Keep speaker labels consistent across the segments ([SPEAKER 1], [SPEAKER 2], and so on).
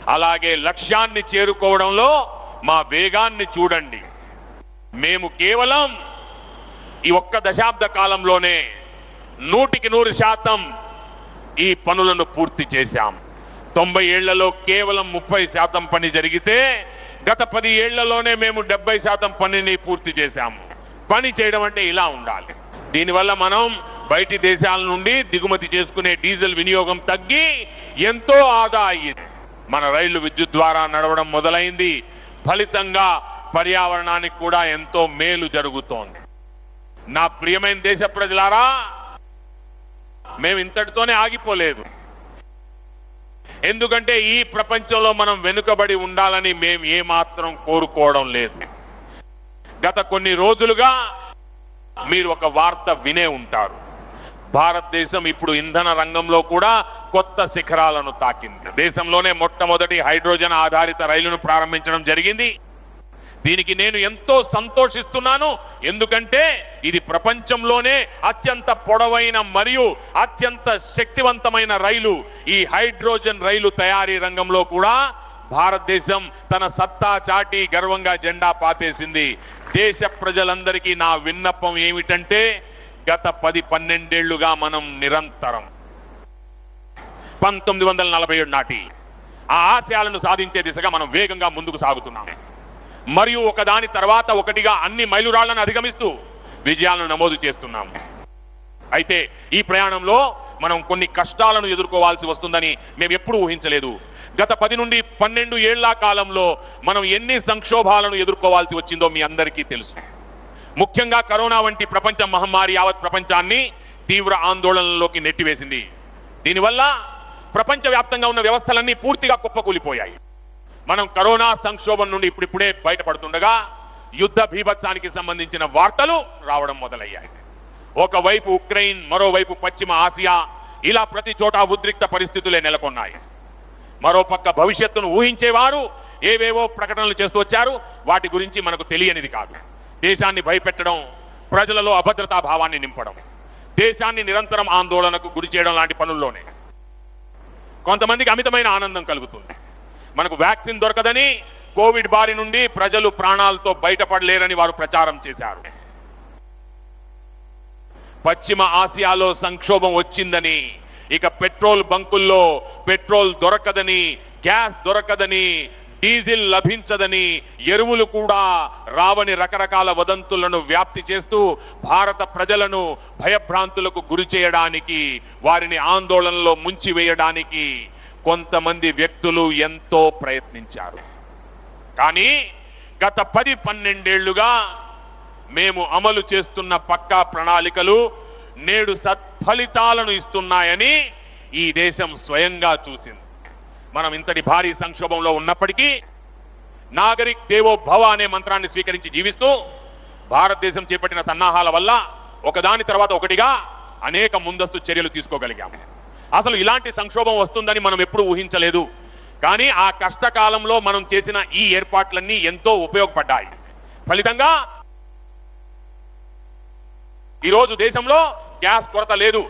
[SPEAKER 1] అలాగే లక్ష్యాన్ని చేరుకోవడంలో మా వేగాన్ని చూడండి మేము కేవలం ఈ ఒక్క దశాబ్ద కాలంలోనే నూటికి నూరు శాతం ఈ పనులను పూర్తి చేశాం తొంభై ఏళ్లలో కేవలం ముప్పై శాతం పని జరిగితే గత పది ఏళ్లలోనే మేము డెబ్బై శాతం పనిని పూర్తి చేశాము పని చేయడం అంటే ఇలా ఉండాలి దీనివల్ల మనం బయటి దేశాల నుండి దిగుమతి చేసుకునే డీజిల్ వినియోగం తగ్గి ఎంతో ఆదా అయ్యింది మన రైళ్లు విద్యుత్ ద్వారా నడవడం మొదలైంది ఫలితంగా పర్యావరణానికి కూడా ఎంతో మేలు జరుగుతోంది నా ప్రియమైన దేశ ప్రజలారా మేము ఇంతటితోనే ఆగిపోలేదు ఎందుకంటే ఈ ప్రపంచంలో మనం వెనుకబడి ఉండాలని మేము ఏమాత్రం కోరుకోవడం లేదు గత కొన్ని రోజులుగా మీరు ఒక వార్త వినే ఉంటారు భారతదేశం ఇప్పుడు ఇంధన రంగంలో కూడా కొత్త శిఖరాలను తాకింది దేశంలోనే మొట్టమొదటి హైడ్రోజన్ ఆధారిత రైలును ప్రారంభించడం జరిగింది దీనికి నేను ఎంతో సంతోషిస్తున్నాను ఎందుకంటే ఇది ప్రపంచంలోనే అత్యంత పొడవైన మరియు అత్యంత శక్తివంతమైన రైలు ఈ హైడ్రోజన్ రైలు తయారీ రంగంలో కూడా భారతదేశం తన సత్తా చాటి గర్వంగా జెండా పాతేసింది దేశ ప్రజలందరికీ నా విన్నపం ఏమిటంటే గత పది పన్నెండేళ్లుగా మనం నిరంతరం పంతొమ్మిది వందల నలభై ఏడు నాటి ఆ ఆశయాలను సాధించే దిశగా మనం వేగంగా ముందుకు సాగుతున్నాం మరియు ఒకదాని తర్వాత ఒకటిగా అన్ని మైలురాళ్లను అధిగమిస్తూ విజయాలను నమోదు చేస్తున్నాము అయితే ఈ ప్రయాణంలో మనం కొన్ని కష్టాలను ఎదుర్కోవాల్సి వస్తుందని మేము ఎప్పుడూ ఊహించలేదు గత పది నుండి పన్నెండు ఏళ్ల కాలంలో మనం ఎన్ని సంక్షోభాలను ఎదుర్కోవాల్సి వచ్చిందో మీ అందరికీ తెలుసు ముఖ్యంగా కరోనా వంటి ప్రపంచ మహమ్మారి యావత్ ప్రపంచాన్ని తీవ్ర ఆందోళనలోకి నెట్టివేసింది దీనివల్ల ప్రపంచవ్యాప్తంగా ఉన్న వ్యవస్థలన్నీ పూర్తిగా కుప్పకూలిపోయాయి మనం కరోనా సంక్షోభం నుండి ఇప్పుడిప్పుడే బయటపడుతుండగా యుద్ధ భీభత్సానికి సంబంధించిన వార్తలు రావడం మొదలయ్యాయి ఒకవైపు ఉక్రెయిన్ మరోవైపు పశ్చిమ ఆసియా ఇలా ప్రతి చోట ఉద్రిక్త పరిస్థితులే నెలకొన్నాయి మరోపక్క భవిష్యత్తును ఊహించేవారు ఏవేవో ప్రకటనలు చేస్తూ వచ్చారు వాటి గురించి మనకు తెలియనిది కాదు దేశాన్ని భయపెట్టడం ప్రజలలో అభద్రతా భావాన్ని నింపడం దేశాన్ని నిరంతరం ఆందోళనకు గురి చేయడం లాంటి పనుల్లోనే కొంతమందికి అమితమైన ఆనందం కలుగుతుంది మనకు వ్యాక్సిన్ దొరకదని కోవిడ్ బారి నుండి ప్రజలు ప్రాణాలతో బయటపడలేరని వారు ప్రచారం చేశారు పశ్చిమ ఆసియాలో సంక్షోభం వచ్చిందని ఇక పెట్రోల్ బంకుల్లో పెట్రోల్ దొరకదని గ్యాస్ దొరకదని డీజిల్ లభించదని ఎరువులు కూడా రావని రకరకాల వదంతులను వ్యాప్తి చేస్తూ భారత ప్రజలను భయభ్రాంతులకు గురి చేయడానికి వారిని ఆందోళనలో ముంచివేయడానికి కొంతమంది వ్యక్తులు ఎంతో ప్రయత్నించారు కానీ గత పది పన్నెండేళ్లుగా మేము అమలు చేస్తున్న పక్కా ప్రణాళికలు నేడు సత్ఫలితాలను ఇస్తున్నాయని ఈ దేశం స్వయంగా చూసింది మనం ఇంతటి భారీ సంక్షోభంలో ఉన్నప్పటికీ నాగరిక్ దేవో భవ అనే మంత్రాన్ని స్వీకరించి జీవిస్తూ భారతదేశం చేపట్టిన సన్నాహాల వల్ల ఒకదాని తర్వాత ఒకటిగా అనేక ముందస్తు చర్యలు తీసుకోగలిగాము అసలు ఇలాంటి సంక్షోభం వస్తుందని మనం ఎప్పుడూ ఊహించలేదు కానీ ఆ కష్టకాలంలో మనం చేసిన ఈ ఏర్పాట్లన్నీ ఎంతో ఉపయోగపడ్డాయి ఫలితంగా ఈరోజు దేశంలో గ్యాస్ కొరత లేదు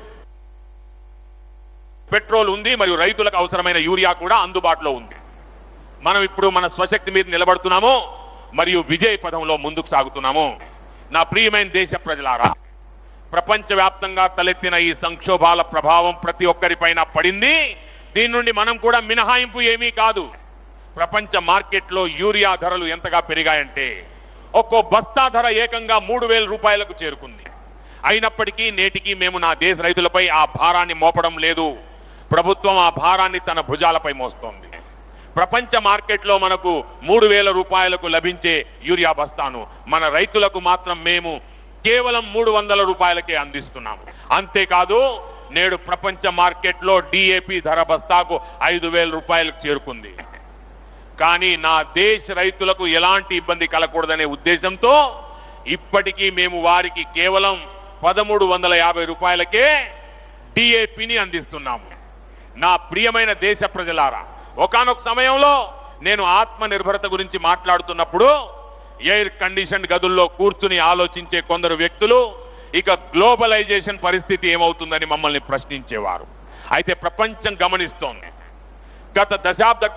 [SPEAKER 1] పెట్రోల్ ఉంది మరియు రైతులకు అవసరమైన యూరియా కూడా అందుబాటులో ఉంది మనం ఇప్పుడు మన స్వశక్తి మీద నిలబడుతున్నాము మరియు విజయ పదంలో ముందుకు సాగుతున్నాము నా ప్రియమైన దేశ ప్రజలారా ప్రపంచవ్యాప్తంగా తలెత్తిన ఈ సంక్షోభాల ప్రభావం ప్రతి ఒక్కరిపైన పడింది దీని నుండి మనం కూడా మినహాయింపు ఏమీ కాదు ప్రపంచ మార్కెట్లో యూరియా ధరలు ఎంతగా పెరిగాయంటే ఒక్కో బస్తా ధర ఏకంగా మూడు వేల రూపాయలకు చేరుకుంది అయినప్పటికీ నేటికి మేము నా దేశ రైతులపై ఆ భారాన్ని మోపడం లేదు ప్రభుత్వం ఆ భారాన్ని తన భుజాలపై మోస్తోంది ప్రపంచ మార్కెట్లో మనకు మూడు వేల రూపాయలకు లభించే యూరియా బస్తాను మన రైతులకు మాత్రం మేము కేవలం మూడు వందల రూపాయలకే అందిస్తున్నాము అంతేకాదు నేడు ప్రపంచ మార్కెట్లో డిఏపి ధర బస్తాకు ఐదు వేల రూపాయలకు చేరుకుంది కానీ నా దేశ రైతులకు ఎలాంటి ఇబ్బంది కలగకూడదనే ఉద్దేశంతో ఇప్పటికీ మేము వారికి కేవలం పదమూడు వందల యాభై రూపాయలకే డిఏపిని అందిస్తున్నాము నా ప్రియమైన దేశ ప్రజలారా ఒకానొక సమయంలో నేను ఆత్మ నిర్భరత గురించి మాట్లాడుతున్నప్పుడు ఎయిర్ కండిషన్ గదుల్లో కూర్చుని ఆలోచించే కొందరు వ్యక్తులు ఇక గ్లోబలైజేషన్ పరిస్థితి ఏమవుతుందని మమ్మల్ని ప్రశ్నించేవారు అయితే ప్రపంచం గమనిస్తోంది గత దశాబ్ద